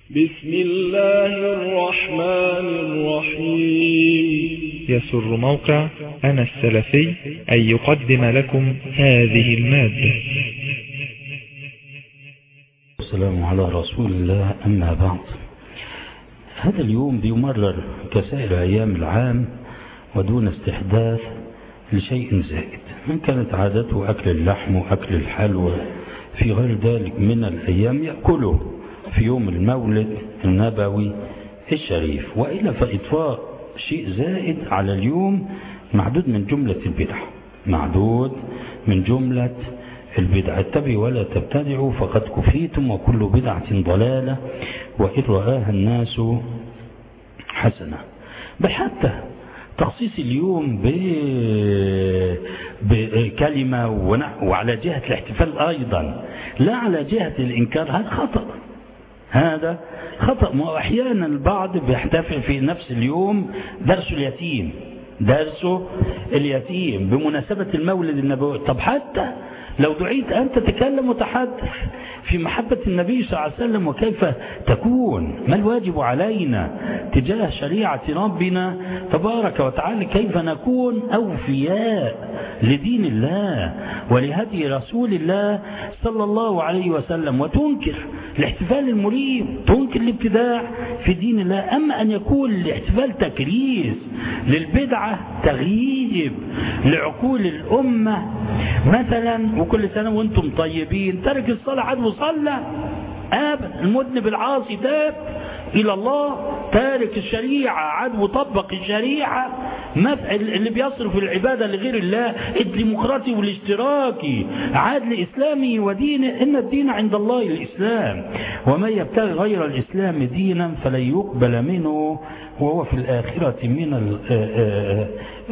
بسم الله الرحمن الرحيم يسر موقع أنا السلفي أن يقدم لكم هذه المادة والسلام على رسول الله أما بعد هذا اليوم بيمرر كسائر أيام العام ودون استحداث لشيء زائد من كانت عادته أكل اللحم وأكل الحلوى في غير ذلك من الأيام يأكله في يوم المولد النبوي الشريف وإلا فإضفاء شيء زائد على اليوم معدود من جملة البدع معدود من جملة البدع اتبعوا ولا تبتدعوا فقد كفيتم وكل بدعة ضلالة وإن رآها الناس حسنة بل حتى تخصيص اليوم ب... بكلمة وعلى جهة الاحتفال أيضا لا على جهة الإنكار هذا خطأ هذا خطأ وأحيانا البعض بيحتفل في نفس اليوم درس اليتيم درس اليتيم بمناسبة المولد النبوي طب حتى لو دعيت أن تتكلم وتحدث في محبة النبي صلى الله عليه وسلم وكيف تكون ما الواجب علينا تجاه شريعة ربنا تبارك وتعالى كيف نكون أوفياء لدين الله ولهدي رسول الله صلى الله عليه وسلم وتنكر الاحتفال المريب تنكر الابتداع في دين الله أما أن يكون الاحتفال تكريس للبدعة تغييب لعقول الأمة مثلا وكل سنة وانتم طيبين ترك الصلاة عاد وصلى آب المذنب العاصي تاب إلى الله تارك الشريعة عاد وطبق الشريعة اللي بيصرف العبادة لغير الله الديمقراطي والاشتراكي عاد لإسلامه ودينه إن الدين عند الله الإسلام ومن يبتغي غير الإسلام دينا فلن يقبل منه وهو في الآخرة من ال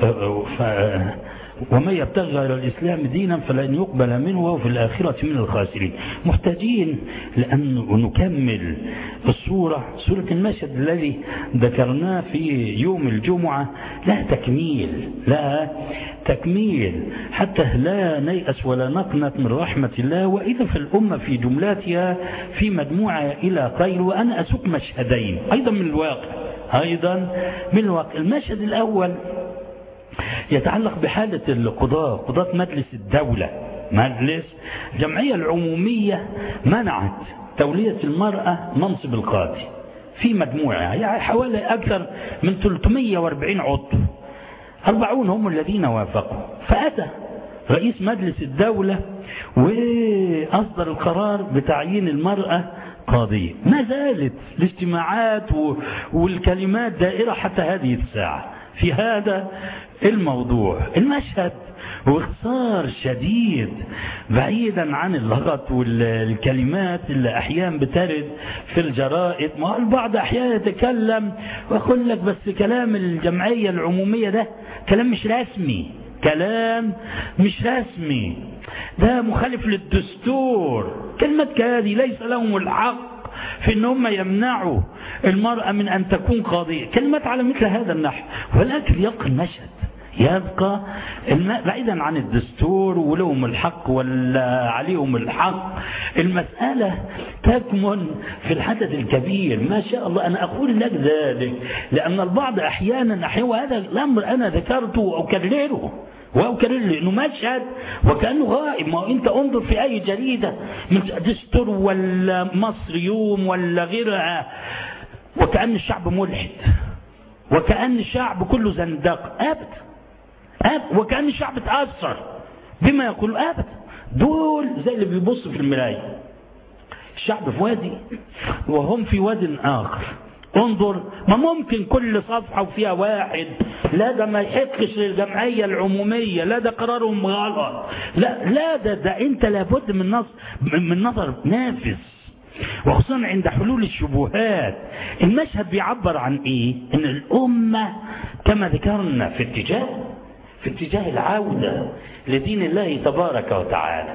ومن يبتغي غير الإسلام دينا فلن يقبل منه وهو في الآخرة من الخاسرين محتاجين لأن نكمل الصورة سورة المشهد الذي ذكرناه في يوم الجمعة لها تكميل لها تكميل حتى لا نيأس ولا نقنط من رحمة الله وإذا في الأمة في جملاتها في مجموعة إلى خير وأنا أسوق مشهدين أيضا من الواقع أيضا من الواقع المشهد الأول يتعلق بحالة القضاة قضاة مجلس الدولة مجلس الجمعية العمومية منعت تولية المرأة منصب القاضي في مجموعة يعني حوالي أكثر من 340 عضو 40 هم الذين وافقوا فأتى رئيس مجلس الدولة وأصدر القرار بتعيين المرأة قاضية ما زالت الاجتماعات والكلمات دائرة حتى هذه الساعة في هذا الموضوع المشهد واختصار شديد بعيدا عن اللغط والكلمات اللي احيانا بترد في الجرائد ما البعض احيانا يتكلم ويقول لك بس كلام الجمعيه العموميه ده كلام مش رسمي كلام مش رسمي ده مخالف للدستور كلمة كهذه ليس لهم الحق في ان هم يمنعوا المرأة من ان تكون قاضية كلمات على مثل هذا النحو ولكن يبقى المشهد يبقى بعيدا عن الدستور ولهم الحق ولا عليهم الحق المسألة تكمن في الحدث الكبير ما شاء الله أنا أقول لك ذلك لأن البعض أحيانا أحيانا وهذا الأمر أنا ذكرته وأكرره وأكرر لأنه مشهد وكأنه غائب ما أنت انظر في أي جريدة من دستور ولا مصر يوم ولا غيرها وكأن الشعب ملحد وكأن الشعب كله زندق أبدا أبدا وكأن الشعب تأثر بما يقول أبدا دول زي اللي بيبص في المراية الشعب في وادي وهم في واد آخر انظر ما ممكن كل صفحة وفيها واحد لا ده ما يحقش للجمعية العمومية لا ده قرارهم غلط لا لا ده ده انت لابد من نظر من نظر نافذ وخصوصا عند حلول الشبهات المشهد بيعبر عن ايه ان الامة كما ذكرنا في اتجاه في اتجاه العودة لدين الله تبارك وتعالى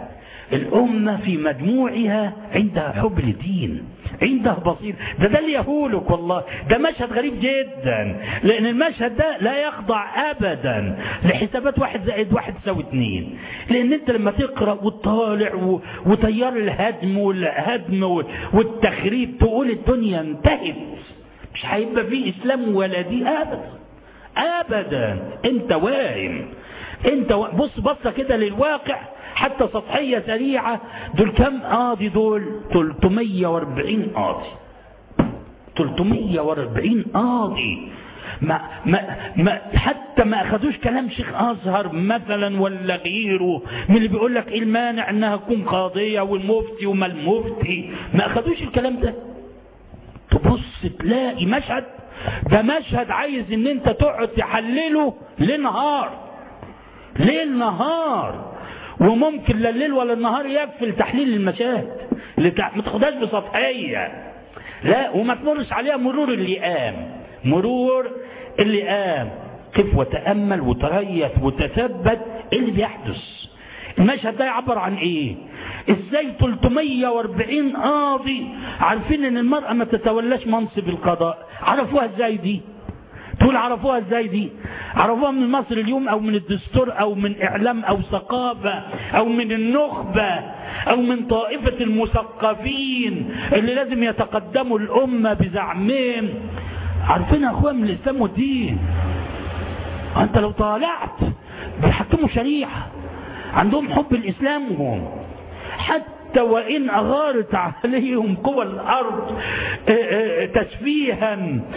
الأمة في مجموعها عندها حب للدين عندها بصير ده ده اللي يهولك والله ده مشهد غريب جدا لأن المشهد ده لا يخضع أبدا لحسابات واحد زائد واحد تساوي اتنين لأن أنت لما تقرأ وتطالع و- وتيار الهدم والهدم والتخريب تقول الدنيا انتهت مش هيبقى فيه إسلام ولا دي أبدا ابدا انت واهم انت و... بص بصه كده للواقع حتى سطحيه سريعه دول كم قاضي دول 340 قاضي 340 قاضي ما ما ما حتى ما اخذوش كلام شيخ ازهر مثلا ولا غيره من اللي بيقول لك ايه المانع انها تكون قاضيه والمفتي وما المفتي ما اخذوش الكلام ده تبص تلاقي مشهد ده مشهد عايز ان انت تقعد تحلله لنهار ليل نهار وممكن لا الليل ولا النهار يكفي لتحليل المشاهد لتع... ما تاخدهاش بسطحيه لا وما تمرش عليها مرور اللئام مرور اللئام قف وتامل وتريث وتثبت ايه اللي بيحدث المشهد ده يعبر عن ايه ازاي 340 قاضي عارفين ان المرأة ما تتولاش منصب القضاء عرفوها ازاي دي تقول عرفوها ازاي دي عرفوها من مصر اليوم او من الدستور او من اعلام او ثقافة او من النخبة او من طائفة المثقفين اللي لازم يتقدموا الامة بزعمهم عارفين يا اخوان من الاسلام والدين انت لو طالعت بيحكموا شريعة عندهم حب الاسلام هم حتى وإن أغارت عليهم قوى الأرض تسفيها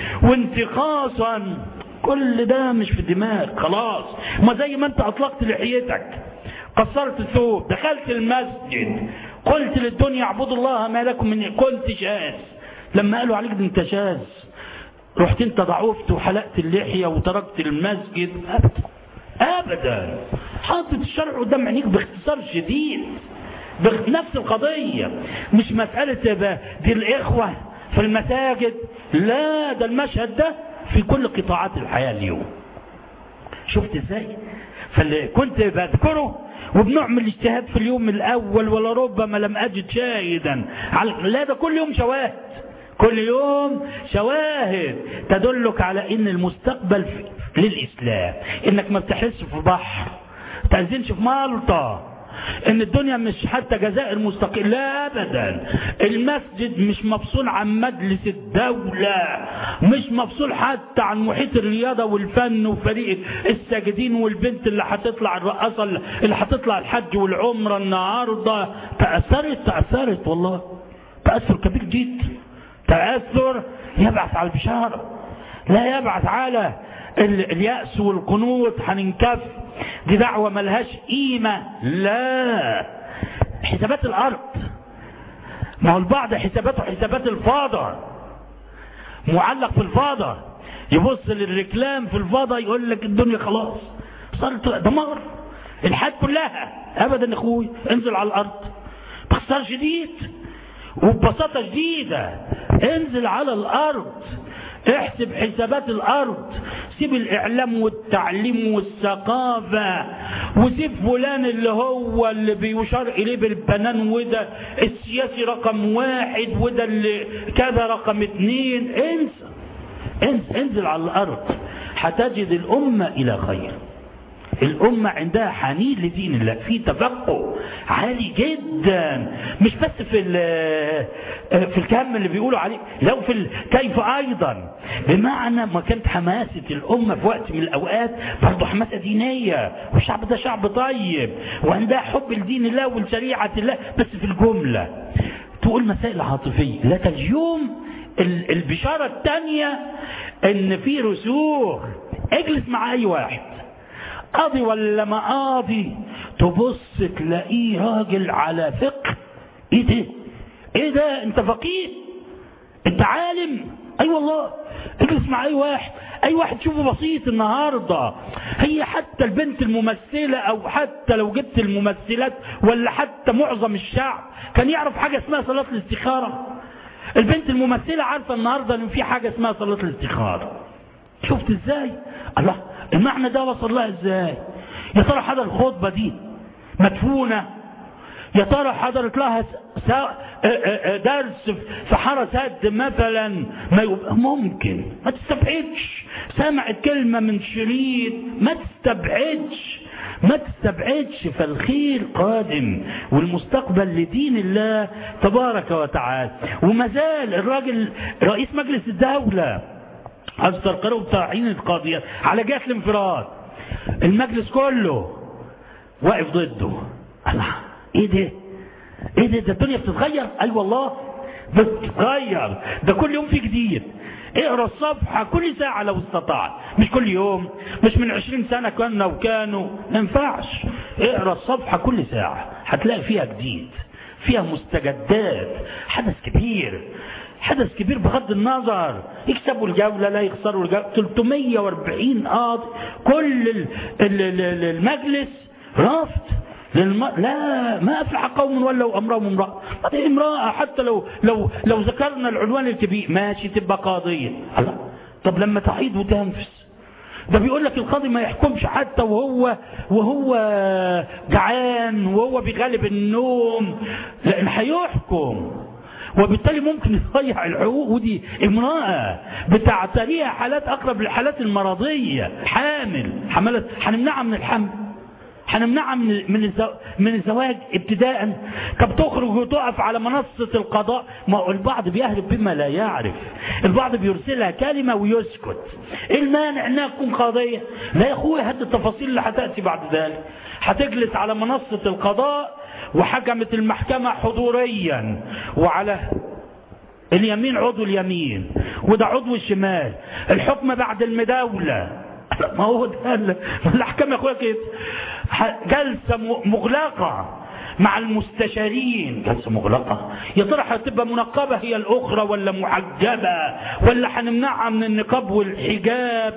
وانتقاصا كل ده مش في الدماغ خلاص ما زي ما انت أطلقت لحيتك قصرت الثوب دخلت المسجد قلت للدنيا اعبدوا الله ما لكم من كنت شاذ لما قالوا عليك ده انت شاذ رحت انت ضعفت وحلقت اللحية وتركت المسجد أبدا أبدا حاطط الشرع قدام عينيك باختصار شديد بنفس القضية مش مسألة بقى دي الإخوة في المساجد لا ده المشهد ده في كل قطاعات الحياة اليوم شفت ازاي فاللي كنت بذكره وبنعمل اجتهاد في اليوم الأول ولا ربما لم أجد شاهدا على لا ده كل يوم شواهد كل يوم شواهد تدلك على ان المستقبل للإسلام انك ما بتحس في بحر تأذنش في مالطا ان الدنيا مش حتى جزائر مستقل لا ابدا المسجد مش مفصول عن مجلس الدولة مش مفصول حتى عن محيط الرياضة والفن وفريق الساجدين والبنت اللي هتطلع الرقاصة اللي هتطلع الحج والعمرة النهاردة تأثرت تأثرت والله تأثر كبير جدا تأثر يبعث على البشارة لا يبعث على اليأس والقنوط هننكف دي دعوة ملهاش قيمة لا حسابات الأرض ما هو البعض حساباته حسابات الفاضة معلق في الفاضة يبص للركلام في الفاضة يقول لك الدنيا خلاص صارت دمار الحياة كلها أبدا يا أخوي انزل على الأرض باختصار شديد وببساطة شديدة انزل على الأرض احسب حسابات الارض سيب الاعلام والتعليم والثقافة وسيب فلان اللي هو اللي بيشار اليه بالبنان وده السياسي رقم واحد وده اللي كذا رقم اتنين انسى انزل, انزل على الارض هتجد الامة الى خير الأمة عندها حنين لدين الله في تفقه عالي جدا مش بس في في الكم اللي بيقولوا عليه لو في الكيف أيضا بمعنى ما كانت حماسة الأمة في وقت من الأوقات برضه حماسة دينية والشعب ده شعب طيب وعندها حب لدين الله ولشريعة الله بس في الجملة تقول مسائل عاطفية لكن اليوم البشارة الثانية ان في رسوخ اجلس مع اي واحد قاضي ولا ما قاضي تبص تلاقيه راجل على فقه ايه ده ايه ده انت فقيه انت عالم اي أيوة والله اجلس مع اي واحد اي واحد تشوفه بسيط النهاردة هي حتى البنت الممثلة او حتى لو جبت الممثلات ولا حتى معظم الشعب كان يعرف حاجة اسمها صلاة الاستخارة البنت الممثلة عارفة النهاردة ان في حاجة اسمها صلاة الاستخارة شفت ازاي الله المعنى ده وصل لها ازاي يا ترى هذا الخطبة دي مدفونة يا ترى حضرت لها درس في حارة سد مثلا ما يبقى ممكن ما تستبعدش سمعت كلمة من شريط ما تستبعدش ما تستبعدش فالخير قادم والمستقبل لدين الله تبارك وتعالى وما زال الراجل رئيس مجلس الدولة أصدر قرار بتعيين القاضية على جهة الانفراد المجلس كله واقف ضده الله ايه ده ايه ده ده الدنيا بتتغير اي أيوة والله بتتغير ده كل يوم في جديد اقرا الصفحة كل ساعة لو استطعت مش كل يوم مش من عشرين سنة كنا وكانوا ما ينفعش اقرا الصفحة كل ساعة هتلاقي فيها جديد فيها مستجدات حدث كبير حدث كبير بغض النظر يكسبوا الجولة لا يخسروا الجولة 340 قاضي كل ال ال ال المجلس رفض للم... لا ما أفلح قوم ولوا أمرهم امرأة امرأة حتى لو لو لو ذكرنا العنوان الكبير ماشي تبقى قاضية الله طب لما تعيد وتنفس ده بيقول لك القاضي ما يحكمش حتى وهو وهو جعان وهو بيغلب النوم لأن هيحكم وبالتالي ممكن يضيع الحقوق ودي امرأة بتعتريها حالات أقرب للحالات المرضية حامل حملت هنمنعها من الحمل هنمنعها من من من الزواج ابتداء طب تخرج وتقف على منصة القضاء ما البعض بيهرب بما لا يعرف البعض بيرسلها كلمة ويسكت ايه المانع انها تكون قاضية لا يا اخويا هات التفاصيل اللي هتأتي بعد ذلك هتجلس على منصة القضاء وحكمت المحكمة حضوريا وعلى اليمين عضو اليمين وده عضو الشمال الحكم بعد المداولة ما هو ده الاحكام يا اخويا كده جلسة مغلقة مع المستشارين جلسة مغلقة يا ترى هتبقى منقبة هي الأخرى ولا محجبة ولا هنمنعها من النقاب والحجاب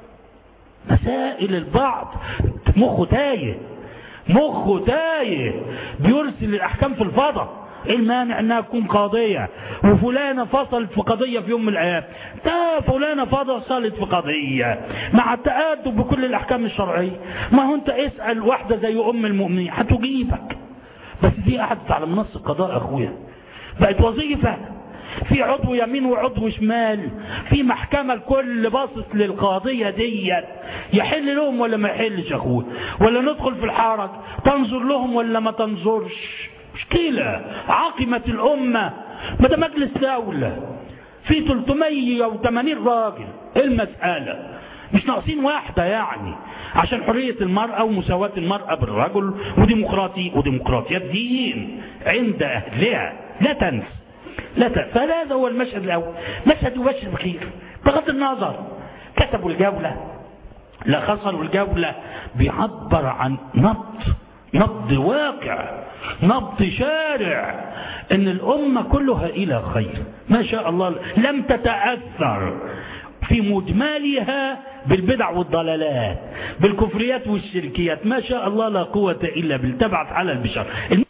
مسائل البعض مخه تايه مخه تايه بيرسل الأحكام في الفضاء ايه المانع انها تكون قاضية وفلانة فصلت في قضية في يوم من الايام ده فلانة فصلت في قضية مع التأدب بكل الاحكام الشرعية ما هو انت اسأل واحدة زي ام المؤمنين هتجيبك بس دي قعدت على منصة القضاء اخويا بقت وظيفة في عضو يمين وعضو شمال في محكمة الكل باصص للقاضية ديت يحل لهم ولا ما يحلش اخويا ولا ندخل في الحرج تنظر لهم ولا ما تنظرش مشكلة عاقمة الأمة ما ده مجلس دولة في 380 راجل ايه المسألة مش ناقصين واحدة يعني عشان حرية المرأة ومساواة المرأة بالرجل وديمقراطي وديمقراطية دين عند أهلها لا تنس لا تنس فهذا هو المشهد الأول مشهد يبشر بخير بغض النظر كتبوا الجولة لا خسروا الجولة بيعبر عن نبض نبض واقع نبض شارع ان الامة كلها الى خير ما شاء الله لم تتأثر في مجملها بالبدع والضلالات بالكفريات والشركيات ما شاء الله لا قوة الا بالله تبعث على البشر